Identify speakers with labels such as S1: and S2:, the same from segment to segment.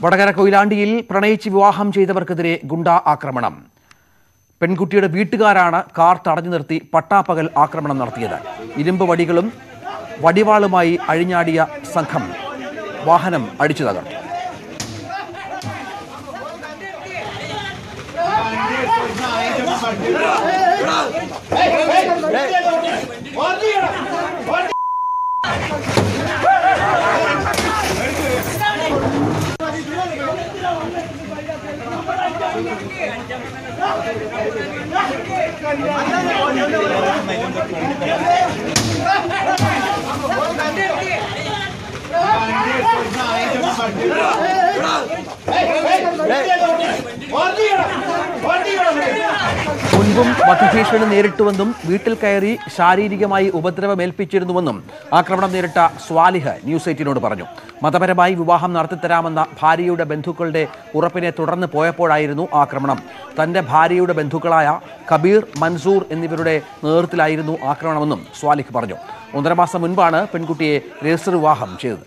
S1: വടകര കൊയിലാണ്ടിയിൽ പ്രണയിച്ച് വിവാഹം ചെയ്തവർക്കെതിരെ ഗുണ്ട ആക്രമണം പെൺകുട്ടിയുടെ വീട്ടുകാരാണ് കാർ തടഞ്ഞു നിർത്തി പട്ടാപ്പകൽ ആക്രമണം നടത്തിയത് ഇരുമ്പ് വടികളും വടിവാളുമായി അഴിഞ്ഞാടിയ സംഘം വാഹനം അടിച്ചു തകർത്തു മുൻപും വധഭീഷണി നേരിട്ടുവെന്നും വീട്ടിൽ കയറി ശാരീരികമായി ഉപദ്രവമേൽപ്പിച്ചിരുന്നുവെന്നും ആക്രമണം നേരിട്ട സ്വാലിഹ് ന്യൂസ് എയ്റ്റിനോട് പറഞ്ഞു മതപരമായി വിവാഹം നടത്തിത്തരാമെന്ന ഭാര്യയുടെ ബന്ധുക്കളുടെ ഉറപ്പിനെ തുടർന്ന് പോയപ്പോഴായിരുന്നു ആക്രമണം തന്റെ ഭാര്യയുടെ ബന്ധുക്കളായ കബീർ മൻസൂർ എന്നിവരുടെ നേതൃത്വത്തിലായിരുന്നു ആക്രമണമെന്നും സ്വാലിഹ് പറഞ്ഞു ഒന്നര മാസം മുൻപാണ് പെൺകുട്ടിയെ രജിസ്റ്റർ വിവാഹം ചെയ്തത്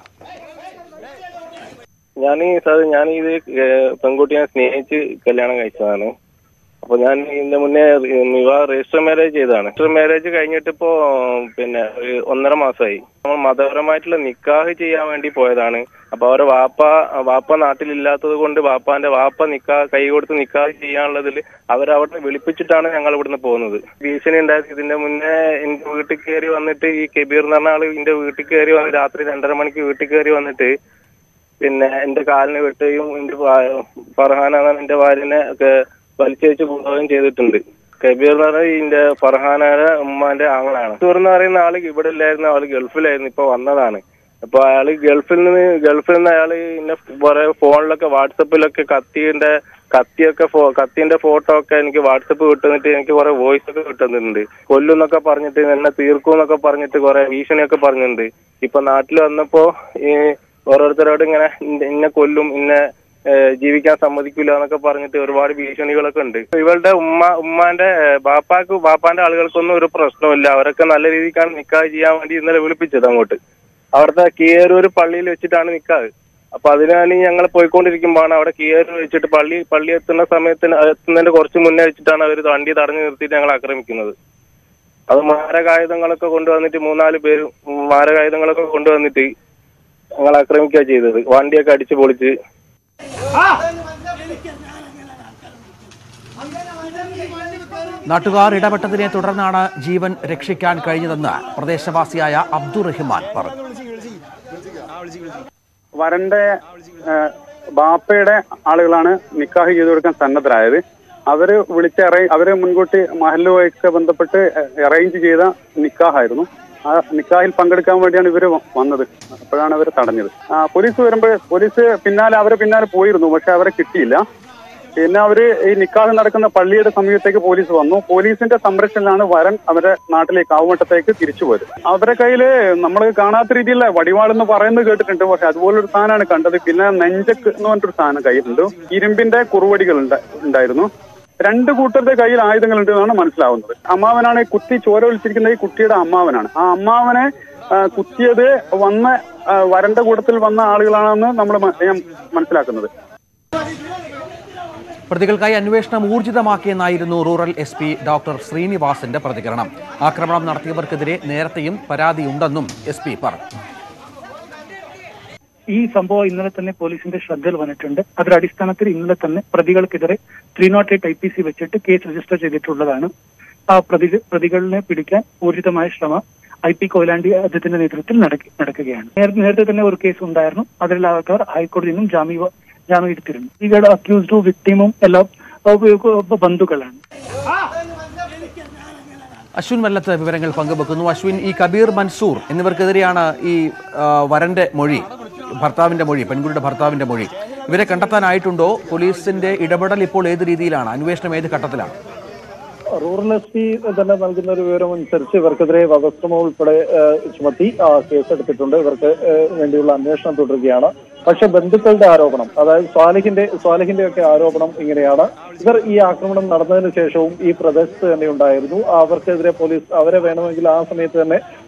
S2: ഞാൻ സാർ ഞാൻ ഇത് പെൺകുട്ടിയെ സ്നേഹിച്ച് കല്യാണം കഴിച്ചതാണ് അപ്പൊ ഞാൻ ഇതിന്റെ മുന്നേ വിവാഹ രജിസ്റ്റർ മാരേജ് ചെയ്തതാണ് രജിസ്റ്റർ മാരേജ് കഴിഞ്ഞിട്ട് ഇപ്പോ പിന്നെ ഒരു ഒന്നര മാസമായി നമ്മൾ മതപരമായിട്ടുള്ള നിക്കാഹ് ചെയ്യാൻ വേണ്ടി പോയതാണ് അപ്പൊ അവരെ വാപ്പ വാപ്പ നാട്ടിലില്ലാത്തത് കൊണ്ട് വാപ്പാന്റെ വാപ്പ നിക്കാഹ് കൈ കൊടുത്ത് നിക്കാഹ് ചെയ്യാനുള്ളതിൽ അവരവിടെ വിളിപ്പിച്ചിട്ടാണ് ഞങ്ങൾ ഇവിടുന്ന് പോകുന്നത് ഭീഷണി ഉണ്ടായത് ഇതിന്റെ മുന്നേ എന്റെ വീട്ടിൽ കയറി വന്നിട്ട് ഈ കബീർ എന്ന് പറഞ്ഞ ആള് എന്റെ വീട്ടിൽ കയറി വന്ന് രാത്രി രണ്ടര മണിക്ക് വീട്ടിൽ കയറി വന്നിട്ട് പിന്നെ എന്റെ കാലിന് വെട്ടുകയും എന്റെ ഭാ- ഫർഹാന എന്നാണ് എന്റെ ഭാര്യനെ ഒക്കെ വലിച്ചേച്ച് കൊണ്ടുപോവുകയും ചെയ്തിട്ടുണ്ട് കബീർ എന്ന് പറഞ്ഞാൽ ഇതിന്റെ ഫർഹാനയുടെ ഉമ്മാന്റെ ആങ്ങളാണ് മൻസൂർ എന്ന് പറയുന്ന ആള് ഇവിടെ ഇല്ലായിരുന്ന ആള് ഗൾഫിലായിരുന്നു ഇപ്പൊ വന്നതാണ് അപ്പൊ അയാള് ഗൾഫിൽ നിന്ന് ഗൾഫിൽ നിന്ന് അയാള് പിന്നെ കുറെ ഫോണിലൊക്കെ വാട്സപ്പിലൊക്കെ കത്തിന്റെ കത്തിയൊക്കെ ഫോ കത്തിന്റെ ഫോട്ടോ ഒക്കെ എനിക്ക് വാട്സപ്പ് വിട്ടുന്നിട്ട് എനിക്ക് കുറെ വോയിസ് ഒക്കെ കിട്ടുന്നുണ്ട് കൊല്ലുന്നൊക്കെ പറഞ്ഞിട്ട് എന്നെ തീർക്കും എന്നൊക്കെ പറഞ്ഞിട്ട് കുറെ ഭീഷണിയൊക്കെ പറഞ്ഞിട്ടുണ്ട് ഇപ്പൊ നാട്ടിൽ വന്നപ്പോ ഈ ഓരോരുത്തരോട് ഇങ്ങനെ ഇന്ന- ഇന്നെ കൊല്ലും ഇന്നെ ഏഹ്, ജീവിക്കാൻ സമ്മതിക്കില്ല എന്നൊക്കെ പറഞ്ഞിട്ട് ഒരുപാട് ഭീഷണികളൊക്കെ ഉണ്ട് ഇവളുടെ ഉമ്മ ഉമ്മാന്റെ ഏഹ്, ബാപ്പാക്ക് ബാപ്പാന്റെ ആളുകൾക്കൊന്നും ഒരു പ്രശ്നമില്ല അവരൊക്കെ നല്ല രീതിക്കാണ് നിക്കാഹ് ചെയ്യാൻ വേണ്ടി ഇന്നലെ വിളിപ്പിച്ചത് അങ്ങോട്ട് അവിടുത്തെ കീയരൂർ പള്ളിയിൽ വെച്ചിട്ടാണ് നിക്കാഹ് അപ്പൊ അതിനാണ് ഞങ്ങൾ പോയിക്കൊണ്ടിരിക്കുമ്പോഴാണ് അവിടെ കീയരൂർ വെച്ചിട്ട് പള്ളി പള്ളി എത്തുന്ന സമയത്തിന് എത്തുന്നതിന്റെ കുറച്ച് മുന്നേ വെച്ചിട്ടാണ് അവർ വണ്ടി തടഞ്ഞു നിർത്തിയിട്ട് ഞങ്ങൾ ആക്രമിക്കുന്നത് അത് മാരകായുധങ്ങളൊക്കെ കൊണ്ടുവന്നിട്ട് മൂന്നാല് പേര് മാരകായുധങ്ങളൊക്കെ കൊണ്ടുവന്നിട്ട് ഞങ്ങൾ ആക്രമിക്കുക ചെയ്തത് വണ്ടിയൊക്കെ അടിച്ചു പൊളിച്ച്
S1: നാട്ടുകാർ ഇടപെട്ടതിനെ തുടർന്നാണ് ജീവൻ രക്ഷിക്കാൻ കഴിഞ്ഞതെന്ന് പ്രദേശവാസിയായ അബ്ദുറഹിമാൻ പറഞ്ഞു
S3: വരന്റെ ഏഹ്, ബാപ്പയുടെ ആളുകളാണ് നിക്കാഹ് ചെയ്തു കൊടുക്കാൻ സന്നദ്ധരായത് അവര് വിളിച്ച് അവര് മുൻകൂട്ടി മഹലുമായിട്ട് ബന്ധപ്പെട്ട് അറേഞ്ച് ചെയ്ത നിക്കാഹായിരുന്നു ആ നിക്കാഹിൽ പങ്കെടുക്കാൻ വേണ്ടിയാണ് ഇവര് വ- വന്നത് അപ്പോഴാണ് അവർ തടഞ്ഞത് ആ, പോലീസ് വരുമ്പോൾ പോലീസ് പിന്നാലെ അവരെ പിന്നാലെ പോയിരുന്നു പക്ഷെ അവരെ കിട്ടിയില്ല പിന്നെ അവര് ഈ നിക്കാഹ് നടക്കുന്ന പള്ളിയുടെ സമീപത്തേക്ക് പോലീസ് വന്നു പോലീസിന്റെ സംരക്ഷണത്തിലാണ് വരൻ അവരെ നാട്ടിലേക്ക് കാവുമട്ടത്തേക്ക് തിരിച്ചുപോയത് അവരെ കയ്യില് നമ്മൾ കാണാത്ത രീതിയിലുള്ള വടിവാളെന്ന് പറയുന്നത് കേട്ടിട്ടുണ്ട് പക്ഷെ അതുപോലൊരു സാധനമാണ് കണ്ടത് പിന്നെ നെഞ്ചക്ക് എന്ന് പറഞ്ഞിട്ടൊരു സാധനം കയ്യിലുണ്ട് ഇരുമ്പിന്റെ കുറുവടികൾ ഉണ്ട്- ഉണ്ടായിരുന്നു രണ്ട് കൂട്ടരുടെ കയ്യിൽ ആയുധങ്ങളുണ്ട് എന്നാണ് മനസ്സിലാവുന്നത് അമ്മാവനാണ് ഈ കുത്തി ചോര ഒളിച്ചിരിക്കുന്ന ഈ കുട്ടിയുടെ അമ്മാവനാണ് ആ അമ്മാവനെ ആ, കുത്തിയത് വന്ന ആ, വരന്റെ കൂട്ടത്തിൽ വന്ന ആളുകളാണെന്ന് നമ്മൾ ഞാൻ മനസ്സിലാക്കുന്നത്
S1: പ്രതികൾക്കായി അന്വേഷണം ഊർജിതമാക്കിയെന്നായിരുന്നു റൂറൽ എസ് പി ഡോക്ടർ ശ്രീനിവാസന്റെ പ്രതികരണം ആക്രമണം നടത്തിയവർക്കെതിരെ നേരത്തെയും പരാതിയുണ്ടെന്നും എസ് പി പറഞ്ഞു
S4: ഈ സംഭവം ഇന്നലെ തന്നെ പോലീസിന്റെ ശ്രദ്ധയിൽ വന്നിട്ടുണ്ട് അതിന്റെ അടിസ്ഥാനത്തിൽ ഇന്നലെ തന്നെ പ്രതികൾക്കെതിരെ three nought eight I P C വെച്ചിട്ട് കേസ് രജിസ്റ്റർ ചെയ്തിട്ടുള്ളതാണ് ആ പ്രതി പ്രതികളിനെ പിടിക്കാൻ ഊർജിതമായ ശ്രമം ഐ പി കൊയിലാണ്ടി അദ്ദേഹത്തിന്റെ നേതൃത്വത്തിൽ നടക്ക- നടക്കുകയാണ് നേര- നേരത്തെ തന്നെ ഒരു കേസ് ഉണ്ടായിരുന്നു അതിൽ ആൾക്കാർ ഹൈക്കോടതിയിൽ നിന്നും ജാമ്യ ജാമ്യം എടുത്തിരുന്നു പ്രതികൾ അക്യൂസ്ഡും വിക്ടിമും എല്ലാം ആ, ബന്ധുക്കളാണ്
S1: അശ്വിൻ മല്ലത്ത് വിവരങ്ങൾ പങ്കുവെക്കുന്നു അശ്വിൻ ഈ കബീർ മൻസൂർ എന്നിവർക്കെതിരെയാണ് ഈ ആ, വരന്റെ മൊഴി ഭർത്താവിന്റെ മൊഴി പെൺകുട്ടിയുടെ ഭർത്താവിന്റെ മൊഴി ഇവരെ കണ്ടെത്താനായിട്ടുണ്ടോ പോലീസിന്റെ ഇടപെടൽ ഇപ്പോൾ ഏത് രീതിയിലാണ് അന്വേഷണം ഏത് ഘട്ടത്തിലാണ്
S5: റൂറൽ എസ് പി തന്നെ നൽകുന്ന ഒരു വിവരം അനുസരിച്ച് ഇവർക്കെതിരെ വധശ്രമം ഉൾപ്പെടെ ഏഹ്, ചുമത്തി ആ, കേസെടുത്തിട്ടുണ്ട് ഇവർക്ക് ഏഹ്, വേണ്ടിയുള്ള അന്വേഷണം തുടരുകയാണ് പക്ഷെ ബന്ധുക്കളുടെ ആരോപണം അതായത് സ്വാലിഹിന്റെ സ്വാലിഹിന്റെ ഒക്കെ ആരോപണം ഇങ്ങനെയാണ് ഇവർ ഈ ആക്രമണം നടന്നതിന് ശേഷവും ഈ പ്രദേശത്ത് തന്നെ ഉണ്ടായിരുന്നു അവർക്കെതിരെ പോലീസ് അവരെ വേണമെങ്കിൽ ആ സമയത്ത് തന്നെ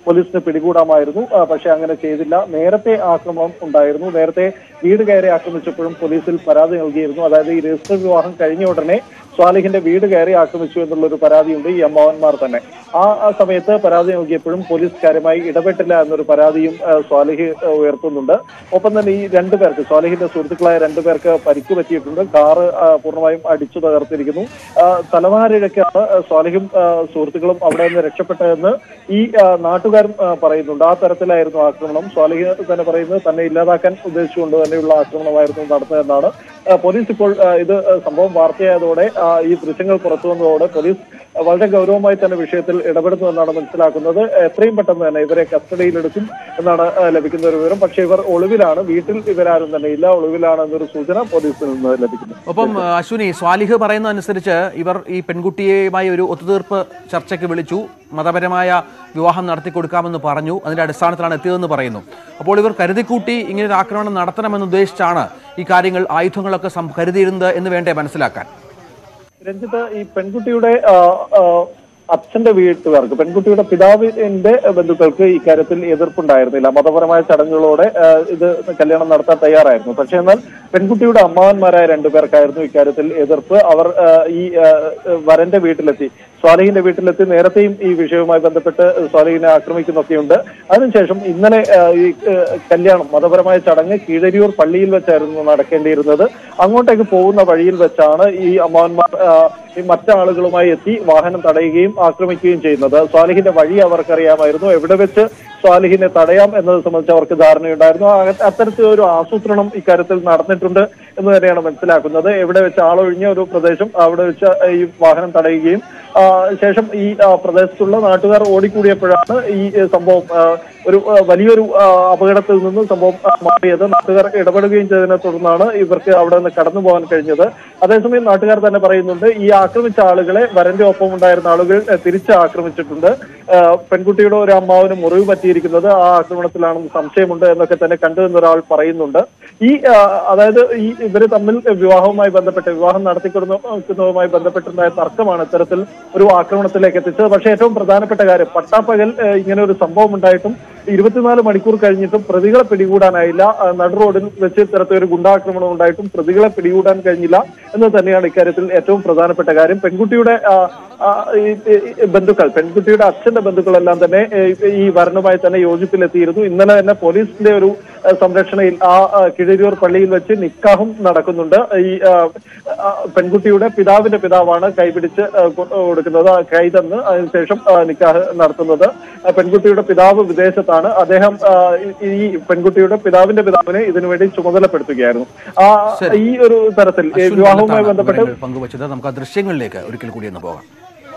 S5: പോലീസിന് പിടികൂടാമായിരുന്നു ആ, പക്ഷെ അങ്ങനെ ചെയ്തില്ല നേരത്തെ ആക്രമണം ഉണ്ടായിരുന്നു നേരത്തെ വീട് കയറി ആക്രമിച്ചപ്പോഴും പോലീസിൽ പരാതി നൽകിയിരുന്നു അതായത് ഈ രജിസ്റ്റർ വിവാഹം കഴിഞ്ഞ ഉടനെ സ്വാലിഹിന്റെ വീട് കയറി ആക്രമിച്ചു എന്നുള്ള ഒരു പരാതിയുണ്ട് ഈ അമ്മാവന്മാർ തന്നെ ആ ആ സമയത്ത് പരാതി നൽകിയപ്പോഴും പോലീസ് കാര്യമായി ഇടപെട്ടില്ല എന്നൊരു പരാതിയും ആ, സ്വാലിഹ് ആ, ഉയർത്തുന്നുണ്ട് ഒപ്പം തന്നെ ഈ രണ്ടുപേർക്ക് സ്വാലിഹിന്റെ സുഹൃത്തുക്കളായ രണ്ടുപേർക്ക് പരിക്ക് പറ്റിയിട്ടുണ്ട് കാറ് ആ, പൂർണ്ണമായും അടിച്ചു തകർത്തിരിക്കുന്നു ആ, തലവാരിഴക്കാണ് ആ, സ്വാലിഹും ആ, സുഹൃത്തുക്കളും അവിടെ നിന്ന് രക്ഷപ്പെട്ടതെന്ന് ഈ ആ, നാട്ടുകാരും ആ, പറയുന്നുണ്ട് ആ തരത്തിലായിരുന്നു ആക്രമണം സ്വാലിഹ് തന്നെ പറയുന്നത് തന്നെ ഇല്ലാതാക്കാൻ ഉദ്ദേശിച്ചുകൊണ്ട് തന്നെയുള്ള ആക്രമണമായിരുന്നു നടന്നതെന്നാണ് ആ, പോലീസ് ഇപ്പോൾ ആ, ഇത് ആ, സംഭവം വാർത്തയായതോടെ ആ, ഈ ദൃശ്യങ്ങൾ പുറത്തു വന്നതോടെ പോലീസ് വളരെ ഗൗരവമായി തന്നെ വിഷയത്തിൽ ഇടപെടുന്നുവെന്നാണ് മനസ്സിലാക്കുന്നത് എത്രയും പെട്ടെന്ന് തന്നെ ഇവരെ കസ്റ്റഡിയിലെടുക്കും എന്നാണ് ആ, ലഭിക്കുന്ന ഒരു വിവരം പക്ഷേ ഇവർ ഒളിവിലാണ് വീട്ടിൽ ഇവരാരും തന്നെ ഇല്ല ഒളിവിലാണ് എന്നൊരു സൂചന പോലീസിൽ നിന്ന് ലഭിക്കുന്നു
S1: ഒപ്പം ആ, അശ്വിനി സ്വാലിഹ് പറയുന്നതനുസരിച്ച് ഇവർ ഈ പെൺകുട്ടിയുമായി ഒരു ഒത്തുതീർപ്പ് ചർച്ചയ്ക്ക് വിളിച്ചു മതപരമായ വിവാഹം നടത്തി കൊടുക്കാമെന്ന് പറഞ്ഞു അതിന്റെ അടിസ്ഥാനത്തിലാണ് എത്തിയതെന്ന് പറയുന്നു അപ്പോൾ ഇവർ കരുതിക്കൂട്ടി ഇങ്ങനെ ഒരു ആക്രമണം നടത്തണമെന്ന് ഉദ്ദേശിച്ചാണ് ഈ കാര്യങ്ങൾ ആയുധങ്ങളൊക്കെ സം- കരുതിയിരുന്നത് എന്ന് വേണ്ടേ മനസ്സിലാക്കാൻ
S5: രഞ്ജിത്ത് ഈ പെൺകുട്ടിയുടെ ആ, ആ, അച്ഛന്റെ വീട്ടുകാർക്ക് പെൺകുട്ടിയുടെ പിതാവിന്റെ ബന്ധുക്കൾക്ക് ഇക്കാര്യത്തിൽ എതിർപ്പുണ്ടായിരുന്നില്ല മതപരമായ ചടങ്ങുകളോടെ ആ, ഇത് കല്യാണം നടത്താൻ തയ്യാറായിരുന്നു പക്ഷേ എന്നാൽ പെൺകുട്ടിയുടെ അമ്മാവന്മാരായ രണ്ടുപേർക്കായിരുന്നു ഇക്കാര്യത്തിൽ എതിർപ്പ് അവർ ആ, ഈ ആ, വരന്റെ വീട്ടിലെത്തി സ്വാലിഹിന്റെ വീട്ടിലെത്തി നേരത്തെയും ഈ വിഷയവുമായി ബന്ധപ്പെട്ട് സ്വാലിഹിനെ ആക്രമിക്കുന്നൊക്കെയുണ്ട് അതിനുശേഷം ഇന്നലെ ആ, ഈ ആ, കല്യാണം മതപരമായ ചടങ്ങ് കീഴരിയൂർ പള്ളിയിൽ വെച്ചായിരുന്നു നടക്കേണ്ടിയിരുന്നത് അങ്ങോട്ടേക്ക് പോകുന്ന വഴിയിൽ വെച്ചാണ് ഈ അമ്മാവന്മാർ ആ, ഈ മറ്റാളുകളുമായി എത്തി വാഹനം തടയുകയും ആക്രമിക്കുകയും ചെയ്യുന്നത് സ്വാലിഹിന്റെ വഴി അവർക്കറിയാമായിരുന്നു എവിടെ വെച്ച് സ്വാലിഹിനെ തടയാം എന്നത് സംബന്ധിച്ച് അവർക്ക് ധാരണയുണ്ടായിരുന്നു ആ- അത്തരത്തിലൊരു ആസൂത്രണം ഇക്കാര്യത്തിൽ നടന്നിട്ടുണ്ട് എന്ന് തന്നെയാണ് മനസ്സിലാക്കുന്നത് എവിടെ വെച്ച് ആളൊഴിഞ്ഞ ഒരു പ്രദേശം അവിടെ വെച്ച് ഈ വാഹനം തടയുകയും ആ, ശേഷം ഈ ആ, പ്രദേശത്തുള്ള നാട്ടുകാർ ഓടിക്കൂടിയപ്പോഴാണ് ഈ ഏ, സംഭവം ആ, ഒരു ആ, വലിയൊരു ആ, അപകടത്തിൽ നിന്ന് സംഭവം ആ, മാറിയത് നാട്ടുകാർ ഇടപെടുകയും ചെയ്തതിനെ തുടർന്നാണ് ഇവർക്ക് അവിടെ നിന്ന് കടന്നു പോകാൻ കഴിഞ്ഞത് അതേസമയം നാട്ടുകാർ തന്നെ പറയുന്നുണ്ട് ഈ ആക്രമിച്ച ആളുകളെ വരന്റെ ഒപ്പം ഉണ്ടായിരുന്ന ആളുകൾ ഏ, തിരിച്ച് ആക്രമിച്ചിട്ടുണ്ട് ആ, പെൺകുട്ടിയുടെ ഒരു അമ്മാവിന് മുറിവ് പറ്റിയിരിക്കുന്നത് ആ ആക്രമണത്തിലാണെന്ന് സംശയമുണ്ട് എന്നൊക്കെ തന്നെ കണ്ടു എന്നൊരാൾ പറയുന്നുണ്ട് ഈ ആ, അതായത് ഈ ഇവര് തമ്മിൽ വിവാഹവുമായി ബന്ധപ്പെട്ട് വിവാഹം നടത്തിക്കൊടുക്കുന്നതുമായി ബന്ധപ്പെട്ടുണ്ടായ തർക്കമാണ് ഇത്തരത്തിൽ ഒരു ആക്രമണത്തിലേക്ക് എത്തിച്ചത് പക്ഷേ ഏറ്റവും പ്രധാനപ്പെട്ട കാര്യം പട്ടാപ്പകൽ ഏ, ഇങ്ങനെ ഒരു സംഭവം ഉണ്ടായിട്ടും ഇരുപത്തിനാല് മണിക്കൂർ കഴിഞ്ഞിട്ടും പ്രതികളെ പിടികൂടാനായില്ല ആ, നടു റോഡിൽ വെച്ച് ഇത്തരത്തിൽ ഒരു ഗുണ്ടാക്രമണം ഉണ്ടായിട്ടും പ്രതികളെ പിടികൂടാൻ കഴിഞ്ഞില്ല എന്ന് തന്നെയാണ് ഇക്കാര്യത്തിൽ ഏറ്റവും പ്രധാനപ്പെട്ട കാര്യം പെൺകുട്ടിയുടെ ആ, ആ, ഈ ഈ ബന്ധുക്കൾ പെൺകുട്ടിയുടെ അച്ഛന്റെ ബന്ധുക്കളെല്ലാം തന്നെ ഏ, ഈ വരനുമായി തന്നെ യോജിപ്പിലെത്തിയിരുന്നു ഇന്നലെ തന്നെ പോലീസിന്റെ ഒരു ആ, സംരക്ഷണയിൽ ആ ആ, കിഴരിയൂർ പള്ളിയിൽ വെച്ച് നിക്കാഹും നടക്കുന്നുണ്ട് ഈ ആ, ആ, പെൺകുട്ടിയുടെ പിതാവിന്റെ പിതാവാണ് കൈപിടിച്ച് ആ, കൊ- കൊടുക്കുന്നത് ആ കൈതന്ന് അതിനുശേഷം ആ, നിക്കാഹ് നടത്തുന്നത് ആ, പെൺകുട്ടിയുടെ പിതാവ് വിദേശത്താണ് അദ്ദേഹം ആ, ഈ- ഈ പെൺകുട്ടിയുടെ പിതാവിന്റെ പിതാവിനെ ഇതിനുവേണ്ടി ചുമതലപ്പെടുത്തുകയായിരുന്നു ആ ഈ ഒരു തരത്തിൽ ഈ
S1: അശ്വിൻ
S5: വിവാഹവുമായി
S1: കൊല്ലത്താണ്
S5: ബന്ധപ്പെട്ട്
S1: വിവരങ്ങൾ പങ്കുവച്ചത് നമുക്ക് ആ ദൃശ്യങ്ങളിലേക്ക് ഒരിക്കൽ കൂടി ഒന്ന് പോകാം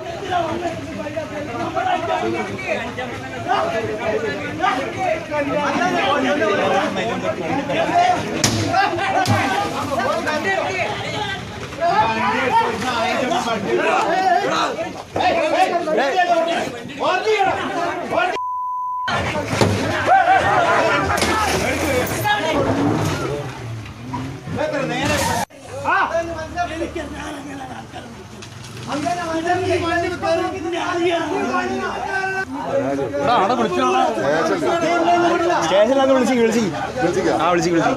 S6: സ്റ്റേഷനിലൊക്കെ വിളിച്ച് വിളിച്ച് ആ വിളിച്ച് വിളിച്ച്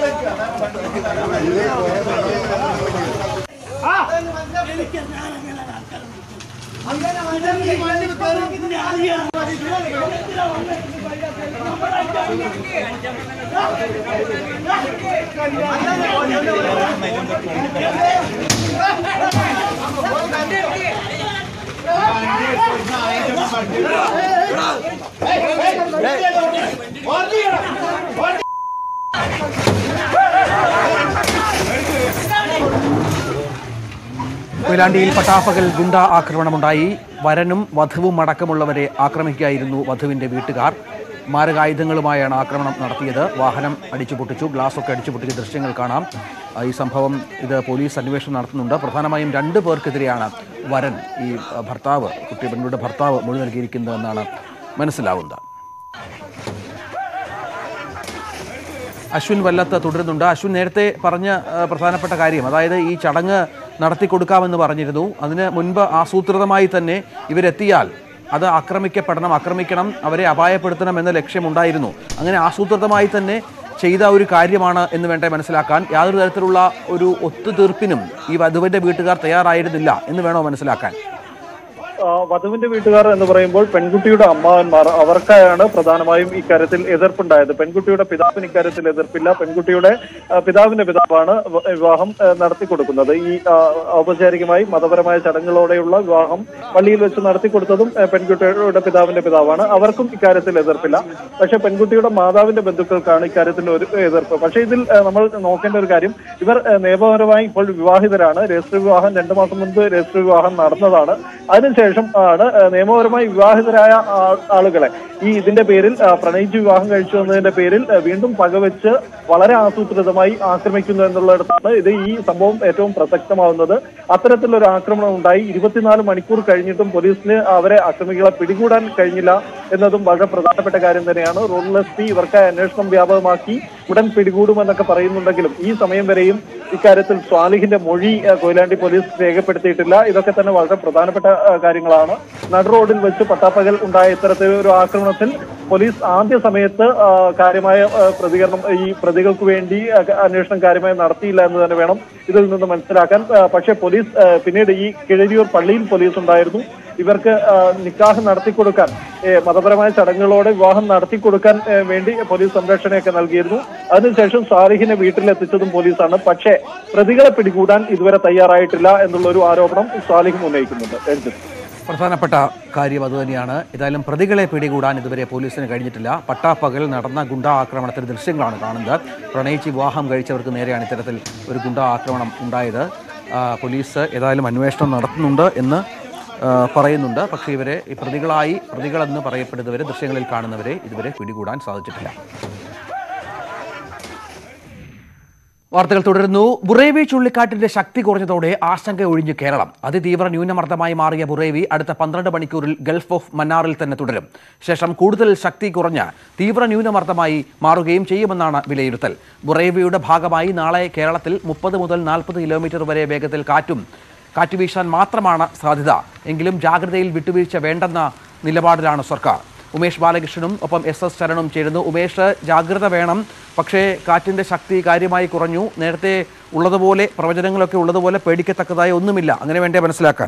S1: കൊയിലാണ്ടിയിൽ പട്ടാപ്പകൽ ഗുണ്ട ആക്രമണമുണ്ടായി വരനും വധുവും അടക്കമുള്ളവരെ ആക്രമിക്കുകയായിരുന്നു വധുവിന്റെ വീട്ടുകാർ മാരകായുധങ്ങളുമായാണ് ആക്രമണം നടത്തിയത് വാഹനം അടിച്ചു പൊട്ടിച്ചു ഗ്ലാസൊക്കെ അടിച്ചു പൊട്ടിച്ച ദൃശ്യങ്ങൾ കാണാം ആ, ഈ സംഭവം ഇത് പോലീസ് അന്വേഷണം നടത്തുന്നുണ്ട് പ്രധാനമായും രണ്ട് പേർക്കെതിരെയാണ് വരൻ ഈ ആ, ഭർത്താവ് കുട്ടി പെൺകുട്ടിയുടെ ഭർത്താവ് മൊഴി നൽകിയിരിക്കുന്നതെന്നാണ് മനസ്സിലാവുന്നത് അശ്വിൻ വല്ലത്ത് തുടരുന്നുണ്ട് അശ്വിൻ നേരത്തെ പറഞ്ഞ ആ, പ്രധാനപ്പെട്ട കാര്യം അതായത് ഈ ചടങ്ങ് നടത്തി കൊടുക്കാമെന്ന് പറഞ്ഞിരുന്നു അതിന് മുൻപ് ആസൂത്രിതമായി തന്നെ ഇവരെത്തിയാൽ അത് ആക്രമിക്കപ്പെടണം ആക്രമിക്കണം അവരെ അപായപ്പെടുത്തണം എന്ന ലക്ഷ്യമുണ്ടായിരുന്നു അങ്ങനെ ആസൂത്രിതമായി തന്നെ ചെയ്ത ഒരു കാര്യമാണ് എന്ന് വേണ്ടേ മനസ്സിലാക്കാൻ യാതൊരു തരത്തിലുള്ള ഒരു ഒത്തുതീർപ്പിനും ഈ വധുവിന്റെ വീട്ടുകാർ തയ്യാറായിരുന്നില്ല എന്ന് വേണോ മനസ്സിലാക്കാൻ
S5: ആ, വധുവിന്റെ വീട്ടുകാർ എന്ന് പറയുമ്പോൾ പെൺകുട്ടിയുടെ അമ്മാവന്മാർ അവർക്കായാണ് പ്രധാനമായും ഇക്കാര്യത്തിൽ എതിർപ്പുണ്ടായത് പെൺകുട്ടിയുടെ പിതാവിന് ഇക്കാര്യത്തിൽ എതിർപ്പില്ല പെൺകുട്ടിയുടെ ആ, പിതാവിന്റെ പിതാവാണ് വ- വിവാഹം ആ, നടത്തി കൊടുക്കുന്നത് ഈ ആ, ഔപചാരികമായി മതപരമായ ചടങ്ങുകളോടെയുള്ള വിവാഹം പള്ളിയിൽ വെച്ച് നടത്തി കൊടുത്തതും ആ, പെൺകുട്ടിയുടെ പിതാവിന്റെ പിതാവാണ് അവർക്കും ഇക്കാര്യത്തിൽ എതിർപ്പില്ല പക്ഷെ പെൺകുട്ടിയുടെ മാതാവിന്റെ ബന്ധുക്കൾക്കാണ് ഇക്കാര്യത്തിൽ ഒരു എതിർപ്പ് പക്ഷേ ഇതിൽ ആ, നമ്മൾ നോക്കേണ്ട ഒരു കാര്യം ഇവർ ആ, നിയമപരമായി ഇപ്പോൾ വിവാഹിതരാണ് രജിസ്റ്റർ വിവാഹം രണ്ടു മാസം മുൻപ് രജിസ്റ്റർ വിവാഹം നടന്നതാണ് അതിനുശേഷം ആണ് ആ, നിയമപരമായി വിവാഹിതരായ ആ- ആളുകളെ ഈ ഇതിന്റെ പേരിൽ ആ, പ്രണയിച്ച് വിവാഹം കഴിച്ചു എന്നതിന്റെ പേരിൽ ആ, വീണ്ടും പകവെച്ച് വളരെ ആസൂത്രിതമായി ആക്രമിക്കുന്നു എന്നുള്ളിടത്താണ് ഇത് ഈ സംഭവം ഏറ്റവും പ്രസക്തമാവുന്നത് അത്തരത്തിലൊരു ആക്രമണം ഉണ്ടായി ഇരുപത്തിനാല് മണിക്കൂർ കഴിഞ്ഞിട്ടും പോലീസിന് അവരെ അക്രമികളെ പിടികൂടാൻ കഴിഞ്ഞില്ല എന്നതും വളരെ പ്രധാനപ്പെട്ട കാര്യം തന്നെയാണ് റൂറൽ എസ് പി ഇവർക്കായി അന്വേഷണം വ്യാപകമാക്കി ഉടൻ പിടികൂടുമെന്നൊക്കെ പറയുന്നുണ്ടെങ്കിലും ഈ സമയം വരെയും ഇക്കാര്യത്തിൽ സ്വാലിഹിന്റെ മൊഴി ആ, കൊയിലാണ്ടി പോലീസ് രേഖപ്പെടുത്തിയിട്ടില്ല ഇതൊക്കെ തന്നെ വളരെ പ്രധാനപ്പെട്ട ആ, കാര്യങ്ങളാണ് നട റോഡിൽ വെച്ച് പട്ടാപ്പകൽ ഉണ്ടായ ഇത്തരത്തിലൊരു ആക്രമണത്തിൽ പോലീസ് ആദ്യ സമയത്ത് ആ, കാര്യമായ ആ, പ്രതികരണം ഈ പ്രതികൾക്ക് വേണ്ടി ആ, അന്വേഷണം കാര്യമായി നടത്തിയില്ല എന്ന് തന്നെ വേണം ഇതിൽ നിന്ന് മനസ്സിലാക്കാൻ ആ, പക്ഷേ പോലീസ് ആ, പിന്നീട് ഈ കിഴരിയൂർ പള്ളിയിൽ പോലീസ് ഉണ്ടായിരുന്നു ഇവർക്ക് ആ, നിക്കാഹ് നടത്തിക്കൊടുക്കാൻ ഏ, മതപരമായ ചടങ്ങുകളോടെ വിവാഹം നടത്തിക്കൊടുക്കാൻ ഏ, വേണ്ടി പോലീസ് സംരക്ഷണയൊക്കെ നൽകിയിരുന്നു അതിനുശേഷം സാലിഹിനെ വീട്ടിലെത്തിച്ചതും പോലീസാണ് പക്ഷേ പ്രതികളെ പിടികൂടാൻ ഇതുവരെ തയ്യാറായിട്ടില്ല എന്നുള്ള ഒരു ആരോപണം സാലിഹ് ഉന്നയിക്കുന്നുണ്ട് രഞ്ജിത്ത്
S1: പ്രധാനപ്പെട്ട കാര്യം അതുതന്നെയാണ് ഏതായാലും പ്രതികളെ പിടികൂടാൻ ഇതുവരെ പോലീസിന് കഴിഞ്ഞിട്ടില്ല പട്ടാപ്പകൽ നടന്ന ഗുണ്ടാ ആക്രമണത്തിന്റെ ദൃശ്യങ്ങളാണ് കാണുന്നത് പ്രണയിച്ച് വിവാഹം കഴിച്ചവർക്ക് നേരെയാണ് ഇത്തരത്തിൽ ഒരു ഗുണ്ടാ ആക്രമണം ഉണ്ടായത് ആ, പോലീസ് ഏതായാലും അന്വേഷണം നടത്തുന്നുണ്ട് എന്ന് ആ, പറയുന്നുണ്ട് പക്ഷേ ഇവരെ ഈ പ്രതികളായി പ്രതികളെന്ന് പറയപ്പെടുന്നവരെ ദൃശ്യങ്ങളിൽ കാണുന്നവരെ ഇതുവരെ പിടികൂടാൻ സാധിച്ചിട്ടില്ല വാർത്തകൾ തുടരുന്നു ബുറേവി ചുഴലിക്കാറ്റിന്റെ ശക്തി കുറഞ്ഞതോടെ ആശങ്ക ഒഴിഞ്ഞ് കേരളം അതിതീവ്ര ന്യൂനമർദ്ദമായി മാറിയ ബുറേവി അടുത്ത പന്ത്രണ്ട് മണിക്കൂറിൽ ഗൾഫ് ഓഫ് മന്നാറിൽ തന്നെ തുടരും ശേഷം കൂടുതൽ ശക്തി കുറഞ്ഞ തീവ്ര ന്യൂനമർദ്ദമായി മാറുകയും ചെയ്യുമെന്നാണ് വിലയിരുത്തൽ ബുറേവിയുടെ ഭാഗമായി നാളെ കേരളത്തിൽ മുപ്പത് മുതൽ നാൽപ്പത് കിലോമീറ്റർ വരെ വേഗത്തിൽ കാറ്റും കാറ്റ് വീശാൻ മാത്രമാണ് സാധ്യത എങ്കിലും ജാഗ്രതയിൽ വിട്ടുവീഴ്ച വേണ്ടെന്ന നിലപാടിലാണ് സർക്കാർ ഉമേഷ് ബാലകൃഷ്ണനും ഒപ്പം എസ് എസ് ശരണും ചേരുന്നു ഉമേഷ് ജാഗ്രത വേണം പക്ഷേ കാറ്റിൻ്റെ ശക്തി കാര്യമായി കുറഞ്ഞു നേരത്തെ ഉള്ളതുപോലെ പ്രവചനങ്ങളൊക്കെ ഉള്ളതുപോലെ പേടിക്കത്തക്കതായ ഒന്നുമില്ല അങ്ങനെ വേണ്ടേ മനസ്സിലാക്കാൻ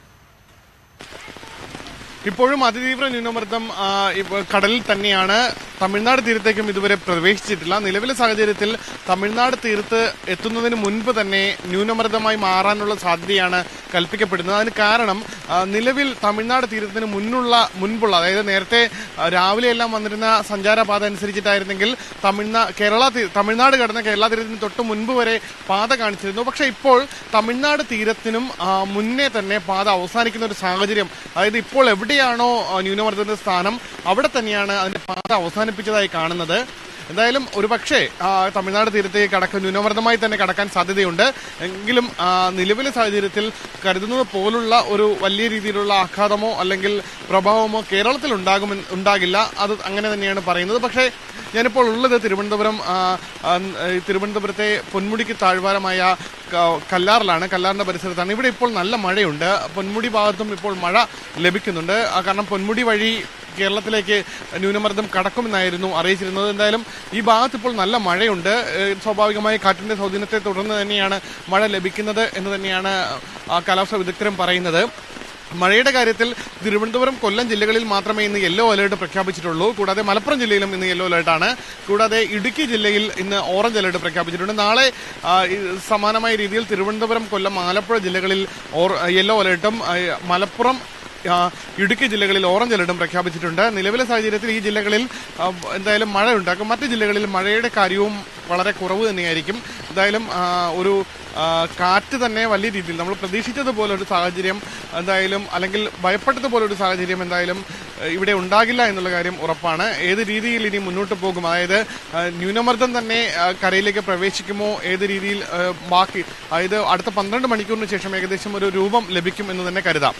S6: ഇപ്പോഴും അതിതീവ്ര ന്യൂനമർദ്ദം ആ, ഇപ്പ- കടലിൽ തന്നെയാണ് തമിഴ്നാട് തീരത്തേക്കും ഇതുവരെ പ്രവേശിച്ചിട്ടില്ല നിലവിലെ സാഹചര്യത്തിൽ തമിഴ്നാട് തീരത്ത് എത്തുന്നതിന് മുൻപ് തന്നെ ന്യൂനമർദ്ദമായി മാറാനുള്ള സാധ്യതയാണ് കൽപ്പിക്കപ്പെടുന്നത് അതിന് കാരണം ആ, നിലവിൽ തമിഴ്നാട് തീരത്തിന് മുന്നുള്ള മുൻപുള്ള അതായത് നേരത്തെ ആ, രാവിലെ എല്ലാം വന്നിരുന്ന സഞ്ചാരപാത അനുസരിച്ചിട്ടായിരുന്നെങ്കിൽ തമിഴ്നാ കേരള തീ- തമിഴ്നാട് കടന്ന കേരള തീരത്തിന് തൊട്ട് മുൻപ് വരെ പാത കാണിച്ചിരുന്നു പക്ഷേ ഇപ്പോൾ തമിഴ്നാട് തീരത്തിനും ആ, മുന്നേ തന്നെ പാത അവസാനിക്കുന്ന ഒരു സാഹചര്യം അതായത് ഇപ്പോൾ എവിടെയാണോ ആ, ന്യൂനമർദ്ദത്തിന്റെ സ്ഥാനം അവിടെ തന്നെയാണ് അതിന്റെ പാത അവസാനിപ്പിച്ചതായി കാണുന്നത് എന്തായാലും ഒരു പക്ഷേ ആ, തമിഴ്നാട് തീരത്തേക്ക് കടക്കാൻ ന്യൂനമർദ്ദമായി തന്നെ കടക്കാൻ സാധ്യതയുണ്ട് എങ്കിലും ആ, നിലവിലെ സാഹചര്യത്തിൽ കരുതുന്നത് പോലുള്ള ഒരു വലിയ രീതിയിലുള്ള ആഘാതമോ അല്ലെങ്കിൽ പ്രഭാവമോ കേരളത്തിൽ ഉണ്ടാകുമെന്ന് ഉണ്ടാകില്ല അത് അങ്ങനെ തന്നെയാണ് പറയുന്നത് പക്ഷേ ഞാനിപ്പോൾ ഉള്ളത് തിരുവനന്തപുരം ആ, ആ, ഈ തിരുവനന്തപുരത്തെ പൊന്മുടിക്ക് താഴ്വാരമായ ക- കല്ലാറിലാണ് കല്ലാറിന്റെ പരിസരത്താണ് ഇവിടെ ഇപ്പോൾ നല്ല മഴയുണ്ട് പൊന്മുടി ഭാഗത്തും ഇപ്പോൾ മഴ ലഭിക്കുന്നുണ്ട് ആ, കാരണം പൊന്മുടി വഴി കേരളത്തിലേക്ക് ന്യൂനമർദ്ദം കടക്കുമെന്നായിരുന്നു അറിയിച്ചിരുന്നത് എന്തായാലും ഈ ഭാഗത്ത് ഇപ്പോൾ നല്ല മഴയുണ്ട് ഏഹ് സ്വാഭാവികമായി കാറ്റിന്റെ സ്വാധീനത്തെ തുടർന്ന് തന്നെയാണ് മഴ ലഭിക്കുന്നത് എന്ന് തന്നെയാണ് ആ, കാലാവസ്ഥാ വിദഗ്ധരും പറയുന്നത് മഴയുടെ കാര്യത്തിൽ തിരുവനന്തപുരം കൊല്ലം ജില്ലകളിൽ മാത്രമേ ഇന്ന് യെല്ലോ അലേർട്ട് പ്രഖ്യാപിച്ചിട്ടുള്ളൂ കൂടാതെ മലപ്പുറം ജില്ലയിലും ഇന്ന് യെല്ലോ അലേർട്ടാണ് കൂടാതെ ഇടുക്കി ജില്ലയിൽ ഇന്ന് ഓറഞ്ച് അലേർട്ട് പ്രഖ്യാപിച്ചിട്ടുണ്ട് നാളെ ആ, ഈ സമാനമായ രീതിയിൽ തിരുവനന്തപുരം കൊല്ലം ആലപ്പുഴ ജില്ലകളിൽ ഓർ- യെല്ലോ അലേർട്ടും ആ, മലപ്പുറം ആ, ഇടുക്കി ജില്ലകളിൽ ഓറഞ്ച് അലർട്ടും പ്രഖ്യാപിച്ചിട്ടുണ്ട് നിലവിലെ സാഹചര്യത്തിൽ ഈ ജില്ലകളിൽ ആ, എന്തായാലും മഴ ഉണ്ടാക്കും മറ്റ് ജില്ലകളിൽ മഴയുടെ കാര്യവും വളരെ കുറവ് തന്നെയായിരിക്കും എന്തായാലും ആ, ഒരു ആ, കാറ്റ് തന്നെ വലിയ രീതിയിൽ നമ്മൾ പ്രതീക്ഷിച്ചതുപോലെ ഒരു സാഹചര്യം എന്തായാലും അല്ലെങ്കിൽ ഭയപ്പെട്ടതുപോലെ ഒരു സാഹചര്യം എന്തായാലും ഏഹ്, ഇവിടെ ഉണ്ടാകില്ല എന്നുള്ള കാര്യം ഉറപ്പാണ് ഏത് രീതിയിൽ ഇനി മുന്നോട്ട് പോകും അതായത് ആ, ന്യൂനമർദ്ദം തന്നെ ആ, കരയിലേക്ക് പ്രവേശിക്കുമോ ഏത് രീതിയിൽ ആ, ബാക്കി അതായത് അടുത്ത പന്ത്രണ്ട് മണിക്കൂറിന് ശേഷം ഏകദേശം ഒരു രൂപം ലഭിക്കും എന്ന് തന്നെ കരുതാം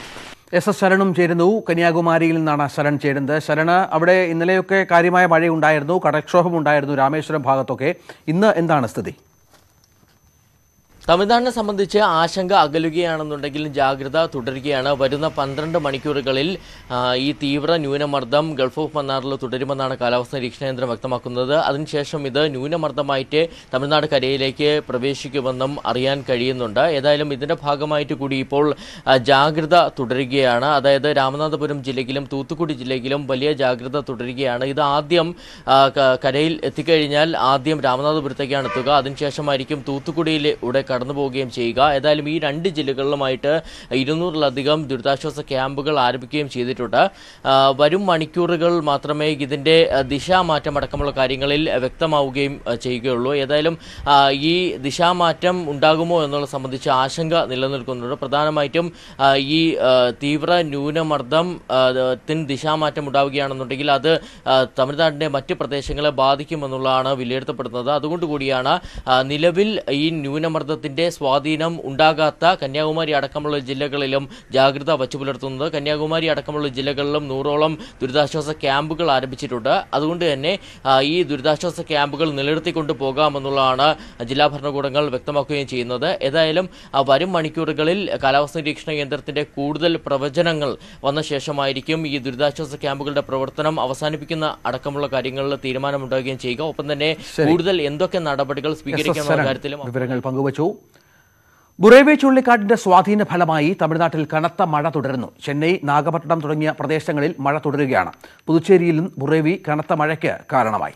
S1: എസ് എസ് ശരണും ചേരുന്നു കന്യാകുമാരിയിൽ നിന്നാണ് ശരൺ ചേരുന്നത് ശരണ് അവിടെ ഇന്നലെയൊക്കെ കാര്യമായ മഴയുണ്ടായിരുന്നു കടക്ഷോഭം ഉണ്ടായിരുന്നു രാമേശ്വരം ഭാഗത്തൊക്കെ ഇന്ന് എന്താണ് സ്ഥിതി
S7: തമിഴ്നാടിനെ സംബന്ധിച്ച് ആശങ്ക അകലുകയാണെന്നുണ്ടെങ്കിലും ജാഗ്രത തുടരുകയാണ് വരുന്ന പന്ത്രണ്ട് മണിക്കൂറുകളിൽ ആ, ഈ തീവ്ര ന്യൂനമർദ്ദം ഗൾഫ് ഓഫ് മന്നാറിൽ തുടരുമെന്നാണ് കാലാവസ്ഥാ നിരീക്ഷണ കേന്ദ്രം വ്യക്തമാക്കുന്നത് അതിനുശേഷം ഇത് ന്യൂനമർദ്ദമായിട്ട് തമിഴ്നാട് കരയിലേക്ക് പ്രവേശിക്കുമെന്നും അറിയാൻ കഴിയുന്നുണ്ട് ഏതായാലും ഇതിന്റെ ഭാഗമായിട്ട് കൂടി ഇപ്പോൾ ആ, ജാഗ്രത തുടരുകയാണ് അതായത് രാമനാഥപുരം ജില്ലയിലും തൂത്തുക്കുടി ജില്ലയിലും വലിയ ജാഗ്രത തുടരുകയാണ് ഇത് ആദ്യം ആ, ക- കരയിൽ എത്തിക്കഴിഞ്ഞാൽ ആദ്യം രാമനാഥപുരത്തേക്കാണ് എത്തുക അതിനുശേഷമായിരിക്കും തൂത്തുക്കുടിയിലൂടെ കടന്നു പോവുകയും ചെയ്യുക ഏതായാലും ഈ രണ്ട് ജില്ലകളിലുമായിട്ട് ഇരുന്നൂറിലധികം ദുരിതാശ്വാസ ക്യാമ്പുകൾ ആരംഭിക്കുകയും ചെയ്തിട്ടുണ്ട് ആ, വരും മണിക്കൂറുകൾ മാത്രമേ ഇതിന്റെ ആ, ദിശാമാറ്റം അടക്കമുള്ള കാര്യങ്ങളിൽ വ്യക്തമാവുകയും ആ, ചെയ്യുകയുള്ളൂ ഏതായാലും ആ, ഈ ദിശാമാറ്റം ഉണ്ടാകുമോ എന്നുള്ളത് സംബന്ധിച്ച് ആശങ്ക നിലനിൽക്കുന്നുണ്ട് പ്രധാനമായിട്ടും ആ, ഈ ആ, തീവ്ര ന്യൂനമർദ്ദം ആ, ത്തിന് ദിശാമാറ്റം ഉണ്ടാവുകയാണെന്നുണ്ടെങ്കിൽ അത് ആ, തമിഴ്നാടിന്റെ മറ്റ് പ്രദേശങ്ങളെ ബാധിക്കുമെന്നുള്ളതാണ് വിലയിരുത്തപ്പെടുന്നത് അതുകൊണ്ട് കൂടിയാണ് ആ, നിലവിൽ ഈ ന്യൂനമർദ്ദത്തിന്റെ സ്വാധീനം ഉണ്ടാകാത്ത കന്യാകുമാരി അടക്കമുള്ള ജില്ലകളിലും ജാഗ്രത വച്ചു പുലർത്തുന്നത് കന്യാകുമാരി അടക്കമുള്ള ജില്ലകളിലും നൂറോളം ദുരിതാശ്വാസ ക്യാമ്പുകൾ ആരംഭിച്ചിട്ടുണ്ട് അതുകൊണ്ട് തന്നെ ആ, ഈ ദുരിതാശ്വാസ ക്യാമ്പുകൾ നിലനിർത്തിക്കൊണ്ട് പോകാമെന്നുള്ളതാണ് ജില്ലാ ഭരണകൂടങ്ങൾ വ്യക്തമാക്കുകയും ചെയ്യുന്നത് ഏതായാലും ആ, വരും മണിക്കൂറുകളിൽ കാലാവസ്ഥാ നിരീക്ഷണ കേന്ദ്രത്തിന്റെ കൂടുതൽ പ്രവചനങ്ങൾ വന്ന ശേഷമായിരിക്കും ഈ ദുരിതാശ്വാസ ക്യാമ്പുകളുടെ പ്രവർത്തനം അവസാനിപ്പിക്കുന്ന അടക്കമുള്ള കാര്യങ്ങളിൽ തീരുമാനമുണ്ടാകുകയും ചെയ്യുക ഒപ്പം തന്നെ കൂടുതൽ എന്തൊക്കെ നടപടികൾ
S1: എസ് എസ്
S7: സ്വീകരിക്കാമെന്ന
S1: സരൺ
S7: കാര്യത്തിലും
S1: വിവരങ്ങൾ പങ്കുവച്ചു ബുറേവി ചുഴലിക്കാറ്റിന്റെ സ്വാധീന ഫലമായി തമിഴ്നാട്ടിൽ കനത്ത മഴ തുടരുന്നു ചെന്നൈ നാഗപട്ടണം തുടങ്ങിയ പ്രദേശങ്ങളിൽ മഴ തുടരുകയാണ് പുതുച്ചേരിയിലും ബുറേവി കനത്ത മഴയ്ക്ക് കാരണമായി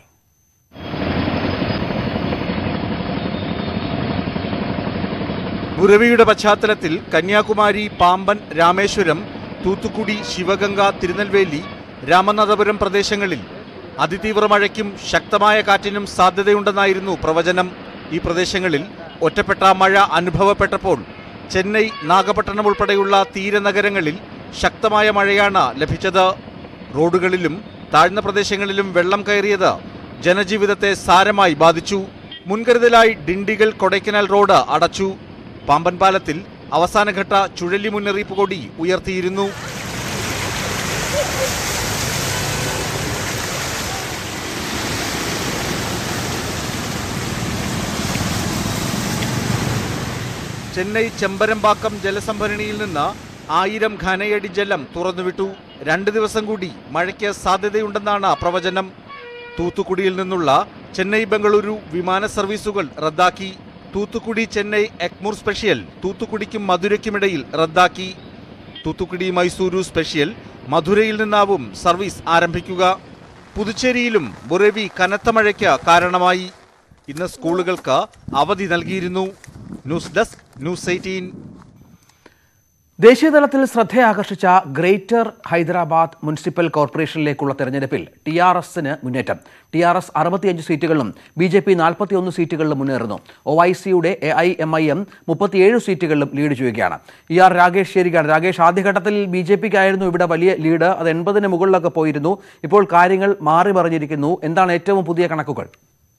S8: ബുറവിയുടെ പശ്ചാത്തലത്തിൽ കന്യാകുമാരി പാമ്പൻ രാമേശ്വരം തൂത്തുക്കുടി ശിവഗംഗ തിരുനെൽവേലി രാമനാഥപുരം പ്രദേശങ്ങളിൽ അതിതീവ്ര മഴയ്ക്കും ശക്തമായ കാറ്റിനും സാധ്യതയുണ്ടെന്നായിരുന്നു പ്രവചനം ഈ പ്രദേശങ്ങളിൽ ഒറ്റപ്പെട്ട മഴ അനുഭവപ്പെട്ടപ്പോൾ ചെന്നൈ നാഗപട്ടണം ഉൾപ്പെടെയുള്ള തീരനഗരങ്ങളിൽ ശക്തമായ മഴയാണ് ലഭിച്ചത് റോഡുകളിലും താഴ്ന്ന പ്രദേശങ്ങളിലും വെള്ളം കയറിയത് ജനജീവിതത്തെ സാരമായി ബാധിച്ചു മുൻകരുതലായി ഡിണ്ടിഗൽ കൊടൈക്കനാൽ റോഡ് അടച്ചു പാമ്പൻ പാലത്തിൽ അവസാനഘട്ട ചുഴലി മുന്നറിയിപ്പ് കൊടി ഉയർത്തിയിരുന്നു ചെന്നൈ ചെമ്പരമ്പാക്കം ജലസംഭരണിയിൽ നിന്ന് ആയിരം ഘനയടി ജലം തുറന്നുവിട്ടു രണ്ട് ദിവസം കൂടി മഴയ്ക്ക് സാധ്യതയുണ്ടെന്നാണ് പ്രവചനം തൂത്തുക്കുടിയിൽ നിന്നുള്ള ചെന്നൈ ബംഗളൂരു വിമാന സർവീസുകൾ റദ്ദാക്കി തൂത്തുക്കുടി ചെന്നൈ എക്മൂർ സ്പെഷ്യൽ തൂത്തുക്കുടിക്കും മധുരയ്ക്കുമിടയിൽ റദ്ദാക്കി തൂത്തുക്കുടി മൈസൂരു സ്പെഷ്യൽ മധുരയിൽ നിന്നാവും സർവീസ് ആരംഭിക്കുക പുതുച്ചേരിയിലും ബുറവി കനത്ത മഴയ്ക്ക് കാരണമായി ഇന്ന് സ്കൂളുകൾക്ക് അവധി നൽകിയിരുന്നു ന്യൂസ് ഡെസ്ക് ന്യൂസ് എയ്റ്റീൻ
S1: ദേശീയതലത്തിൽ ശ്രദ്ധയാകർഷിച്ച ഗ്രേറ്റർ ഹൈദരാബാദ് മുനിസിപ്പൽ കോർപ്പറേഷനിലേക്കുള്ള തെരഞ്ഞെടുപ്പിൽ ടി ആർ എസിന് മുന്നേറ്റം ടി ആർ എസ് അറുപത്തിയഞ്ച് സീറ്റുകളിലും ബി ജെ പി നാൽപ്പത്തിയൊന്ന് സീറ്റുകളിലും മുന്നേറുന്നു ഒ ഐ സിയുടെ A I M I M മുപ്പത്തിയേഴ് സീറ്റുകളിലും ലീഡ് ചെയ്യുകയാണ് ഇ ആർ രാകേഷ് ശരിക്കാണ് രാകേഷ് ആദ്യഘട്ടത്തിൽ ബി ജെ പിക്കായിരുന്നു ഇവിടെ വലിയ ലീഡ് അത് എൺപതിന് മുകളിലൊക്കെ പോയിരുന്നു ഇപ്പോൾ കാര്യങ്ങൾ മാറി മറിഞ്ഞിരിക്കുന്നു എന്താണ് ഏറ്റവും പുതിയ കണക്കുകൾ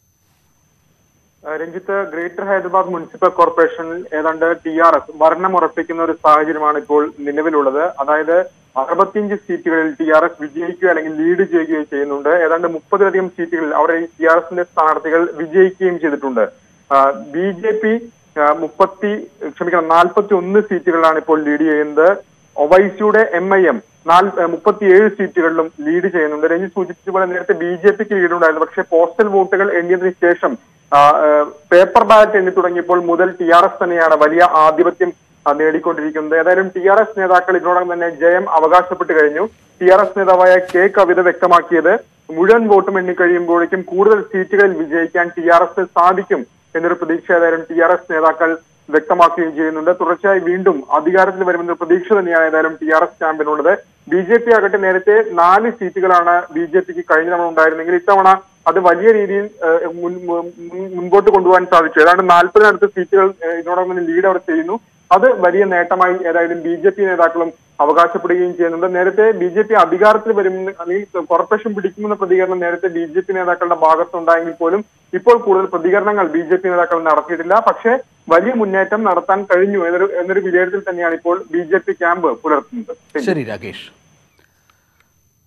S3: രഞ്ജിത്ത് ഗ്രേറ്റർ ഹൈദരാബാദ് മുനിസിപ്പൽ കോർപ്പറേഷനിൽ ഏതാണ്ട് ടി ആർ എസ് ഭരണം ഉറപ്പിക്കുന്ന ഒരു സാഹചര്യമാണ് ഇപ്പോൾ നിലവിലുള്ളത് അതായത് അറുപത്തിയഞ്ച് സീറ്റുകളിൽ ടി ആർ എസ് വിജയിക്കുകയോ അല്ലെങ്കിൽ ലീഡ് ചെയ്യുകയോ ചെയ്യുന്നുണ്ട് ഏതാണ്ട് മുപ്പതിലധികം സീറ്റുകളിൽ അവിടെ ടി ആർ എസിന്റെ സ്ഥാനാർത്ഥികൾ വിജയിക്കുകയും ചെയ്തിട്ടുണ്ട് ബി ജെ പി മുപ്പത്തി ക്ഷമിക്കണം നാൽപ്പത്തി ഒന്ന് സീറ്റുകളിലാണ് ഇപ്പോൾ ലീഡ് ചെയ്യുന്നത് ഒവൈസിയുടെ എം ഐ എം മുപ്പത്തിയേഴ് സീറ്റുകളിലും ലീഡ് ചെയ്യുന്നുണ്ട് രഞ്ജിത്ത് സൂചിപ്പിച്ചതുപോലെ നേരത്തെ ബി ജെ പിക്ക് ലീഡ് ഉണ്ടായിരുന്നു പക്ഷേ പോസ്റ്റൽ വോട്ടുകൾ എണ്ണിയതിനു ശേഷം ആ, ആ, പേപ്പർ ബാലറ്റ് എണ്ണി തുടങ്ങിയപ്പോൾ മുതൽ ടി ആർ എസ് തന്നെയാണ് വലിയ ആധിപത്യം ആ, നേടിക്കൊണ്ടിരിക്കുന്നത് ഏതായാലും ടി ആർ എസ് നേതാക്കൾ ഇതിനോടകം തന്നെ ജയം അവകാശപ്പെട്ട് കഴിഞ്ഞു ടി ആർ എസ് നേതാവായ കെ കവിത വ്യക്തമാക്കിയത് മുഴുവൻ വോട്ടും എണ്ണിക്കഴിയുമ്പോഴേക്കും കൂടുതൽ സീറ്റുകളിൽ വിജയിക്കാൻ ടി ആർ എസ് സാധിക്കും എന്നൊരു പ്രതീക്ഷ ഏതായാലും ടി ആർ എസ് നേതാക്കൾ വ്യക്തമാക്കുകയും ചെയ്യുന്നുണ്ട് തുടർച്ചയായി വീണ്ടും അധികാരത്തിൽ വരുമെന്ന പ്രതീക്ഷ തന്നെയാണ് ഏതായാലും ടി ആർ എസ് ക്യാമ്പിനുള്ളത് ബി ജെ പി ആകട്ടെ നേരത്തെ നാല് സീറ്റുകളാണ് ബി ജെ പിക്ക് കഴിഞ്ഞ തവണ ഉണ്ടായിരുന്നെങ്കിൽ ഇത്തവണ അത് വലിയ രീതിയിൽ ഏഹ്, മുൻ- മുൻ- മുൻ- മുൻപോട്ട് കൊണ്ടുപോകാൻ സാധിച്ചു ഏതാണ്ട് നാൽപ്പതിനടുത്ത് സീറ്റുകൾ ഏഹ്, ഇതിനോടൊപ്പം തന്നെ ലീഡ് അവർ ചെയ്യുന്നു അത് വലിയ നേട്ടമായി ഏതായാലും ബി ജെ പി നേതാക്കളും അവകാശപ്പെടുകയും ചെയ്യുന്നുണ്ട് നേരത്തെ ബി ജെ പി അധികാരത്തിൽ വരും അല്ലെങ്കിൽ കോർപ്പറേഷൻ പിടിക്കുമെന്ന പ്രതികരണം നേരത്തെ ബി ജെ പി നേതാക്കളുടെ ഭാഗത്തുണ്ടായെങ്കിൽ പോലും ഇപ്പോൾ കൂടുതൽ പ്രതികരണങ്ങൾ ബി ജെ പി നേതാക്കൾ നടത്തിയിട്ടില്ല പക്ഷേ വലിയ മുന്നേറ്റം നടത്താൻ കഴിഞ്ഞു എന്നൊരു എന്നൊരു വിലയിരുത്തൽ തന്നെയാണ് ഇപ്പോൾ ബി ജെ പി ക്യാമ്പ് പുലർത്തുന്നത്
S1: ശരി രാകേഷ്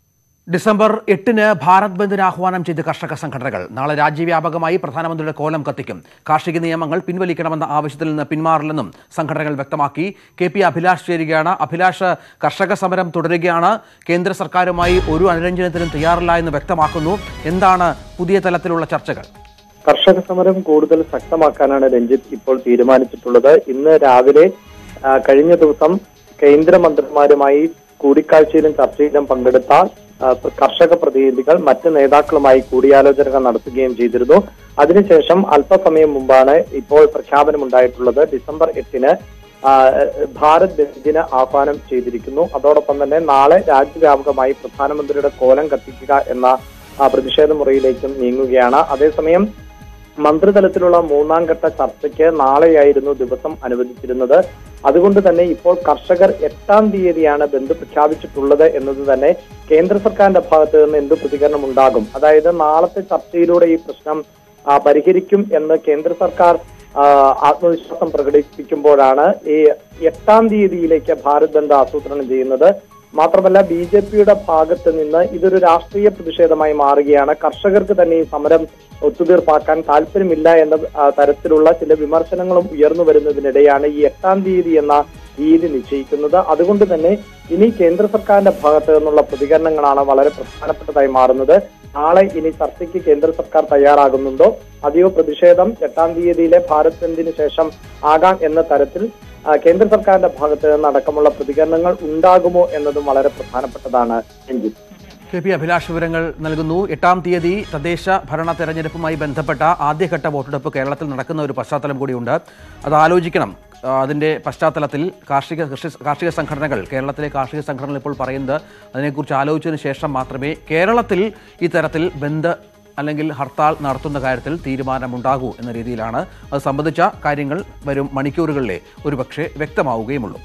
S1: ഡിസംബർ എട്ടിന് ഭാരത് ബന്ദിന് ആഹ്വാനം ചെയ്ത കർഷക സംഘടനകൾ നാളെ രാജ്യവ്യാപകമായി പ്രധാനമന്ത്രിയുടെ കോലം കത്തിക്കും കാർഷിക നിയമങ്ങൾ പിൻവലിക്കണമെന്ന ആവശ്യത്തിൽ നിന്ന് പിന്മാറില്ലെന്നും സംഘടനകൾ വ്യക്തമാക്കി കെ പി അഭിലാഷ് ചേരുകയാണ് അഭിലാഷ് കർഷക സമരം തുടരുകയാണ് കേന്ദ്ര സർക്കാരുമായി ഒരു അനുരഞ്ജനത്തിനും തയ്യാറില്ല എന്ന് വ്യക്തമാക്കുന്നു എന്താണ് പുതിയ തലത്തിലുള്ള ചർച്ചകൾ
S9: കർഷക സമരം കൂടുതൽ ശക്തമാക്കാനാണ് രഞ്ജിത്ത് ഇപ്പോൾ തീരുമാനിച്ചിട്ടുള്ളത് ഇന്ന് രാവിലെ ആ, കഴിഞ്ഞ ദിവസം കേന്ദ്രമന്ത്രിമാരുമായി കൂടിക്കാഴ്ചയിലും ചർച്ചയിലും പങ്കെടുത്ത ആ, കർഷക പ്രതിനിധികൾ മറ്റ് നേതാക്കളുമായി കൂടിയാലോചനകൾ നടത്തുകയും ചെയ്തിരുന്നു അതിനുശേഷം അല്പസമയം മുമ്പാണ് ഇപ്പോൾ പ്രഖ്യാപനമുണ്ടായിട്ടുള്ളത് ഡിസംബർ എട്ടിന് ആ, ഭാരത് ബന്ദിന് ആഹ്വാനം ചെയ്തിരിക്കുന്നു അതോടൊപ്പം തന്നെ നാളെ രാജ്യവ്യാപകമായി പ്രധാനമന്ത്രിയുടെ കോലം കത്തിക്കുക എന്ന ആ, പ്രതിഷേധ മുറിയിലേക്കും നീങ്ങുകയാണ് അതേസമയം മന്ത്രിതലത്തിലുള്ള മൂന്നാം ഘട്ട ചർച്ചയ്ക്ക് നാളെയായിരുന്നു ദിവസം അനുവദിച്ചിരുന്നത് അതുകൊണ്ട് തന്നെ ഇപ്പോൾ കർഷകർ എട്ടാം തീയതിയാണ് ബന്ദ് പ്രഖ്യാപിച്ചിട്ടുള്ളത് എന്നത് തന്നെ കേന്ദ്ര സർക്കാരിന്റെ ഭാഗത്ത് നിന്ന് എന്ത് പ്രതികരണം ഉണ്ടാകും അതായത് നാളത്തെ ചർച്ചയിലൂടെ ഈ പ്രശ്നം ആ, പരിഹരിക്കും എന്ന് കേന്ദ്ര സർക്കാർ ആ, ആത്മവിശ്വാസം പ്രകടിപ്പിക്കുമ്പോഴാണ് ഈ എട്ടാം തീയതിയിലേക്ക് ഭാരത് ബന്ദ് ആസൂത്രണം ചെയ്യുന്നത് മാത്രമല്ല ബി ജെ പിയുടെ ഭാഗത്ത് നിന്ന് ഇതൊരു രാഷ്ട്രീയ പ്രതിഷേധമായി മാറുകയാണ് കർഷകർക്ക് തന്നെ ഈ സമരം ഒത്തുതീർപ്പാക്കാൻ താല്പര്യമില്ല എന്ന ആ, തരത്തിലുള്ള ചില വിമർശനങ്ങളും ഉയർന്നു വരുന്നതിനിടെയാണ് ഈ എട്ടാം തീയതി എന്ന തീയതി നിശ്ചയിക്കുന്നത് അതുകൊണ്ട് തന്നെ ഇനി കേന്ദ്ര സർക്കാരിന്റെ ഭാഗത്ത് നിന്നുള്ള പ്രതികരണങ്ങളാണ് വളരെ പ്രധാനപ്പെട്ടതായി മാറുന്നത് നാളെ ഇനി ചർച്ചയ്ക്ക് കേന്ദ്ര സർക്കാർ തയ്യാറാകുന്നുണ്ടോ അതെയോ പ്രതിഷേധം എട്ടാം തീയതിയിലെ ഭാരത് ബന്ദിന് ശേഷം ആകാം എന്ന തരത്തിൽ ആ, കേന്ദ്ര സർക്കാരിന്റെ ഭാഗത്ത് നിന്ന് അടക്കമുള്ള പ്രതികരണങ്ങൾ ഉണ്ടാകുമോ എന്നതും വളരെ പ്രധാനപ്പെട്ടതാണ് രഞ്ജിത്ത്
S1: കെ പി അഭിലാഷ് വിവരങ്ങൾ നൽകുന്നു എട്ടാം തീയതി തദ്ദേശ ഭരണ തെരഞ്ഞെടുപ്പുമായി ബന്ധപ്പെട്ട ആദ്യഘട്ട വോട്ടെടുപ്പ് കേരളത്തിൽ നടക്കുന്ന ഒരു പശ്ചാത്തലം കൂടിയുണ്ട് അത് ആലോചിക്കണം ആ, അതിൻ്റെ പശ്ചാത്തലത്തിൽ കാർഷിക കൃഷി കാർഷിക സംഘടനകൾ കേരളത്തിലെ കാർഷിക സംഘടനകൾ ഇപ്പോൾ പറയുന്നത് അതിനെക്കുറിച്ച് ആലോചിച്ചതിന് ശേഷം മാത്രമേ കേരളത്തിൽ ഇത്തരത്തിൽ ബന്ദ് അല്ലെങ്കിൽ ഹർത്താൽ നടത്തുന്ന കാര്യത്തിൽ തീരുമാനമുണ്ടാകൂ എന്ന രീതിയിലാണ് അത് സംബന്ധിച്ച കാര്യങ്ങൾ വരും മണിക്കൂറുകളിലെ ഒരുപക്ഷെ വ്യക്തമാവുകയുമുള്ളൂ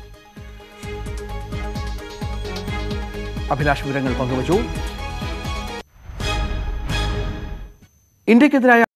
S1: അഭിലാഷ് വിവരങ്ങൾ പങ്കുവച്ചു ഇന്ത്യക്കെതിരായ